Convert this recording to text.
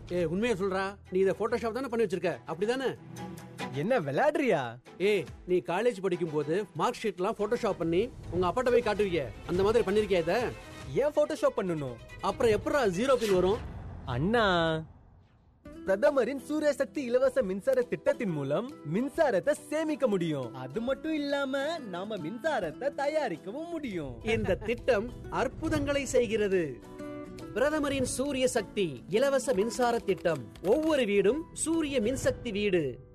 ஏ உண்மையை சொல்றா நீ இதை போட்டோஷாப் தானே பண்ணி வச்சிருக்க அப்படிதானே என்ன விளையாடுறியா ஏ நீ காலேஜ் படிக்கும் போது மார்க் ஷீட்லாம் போட்டோஷாப் பண்ணி உங்க அப்பாட்ட போய் காட்டுவீங்க அந்த மாதிரி பண்ணிருக்கியா இத ஏன் போட்டோஷாப் பண்ணணும் அப்புறம் எப்படா ஜீரோ பில் வரும் அண்ணா பிரதமரின் சூரிய சக்தி இலவச மின்சார திட்டத்தின் மூலம் மின்சாரத்தை சேமிக்க முடியும் அது மட்டும் இல்லாம நாம மின்சாரத்தை தயாரிக்கவும் முடியும் இந்த திட்டம் அற்புதங்களை செய்கிறது பிரதமரின் சூரிய சக்தி இலவச மின்சார திட்டம் ஒவ்வொரு வீடும் சூரிய மின்சக்தி வீடு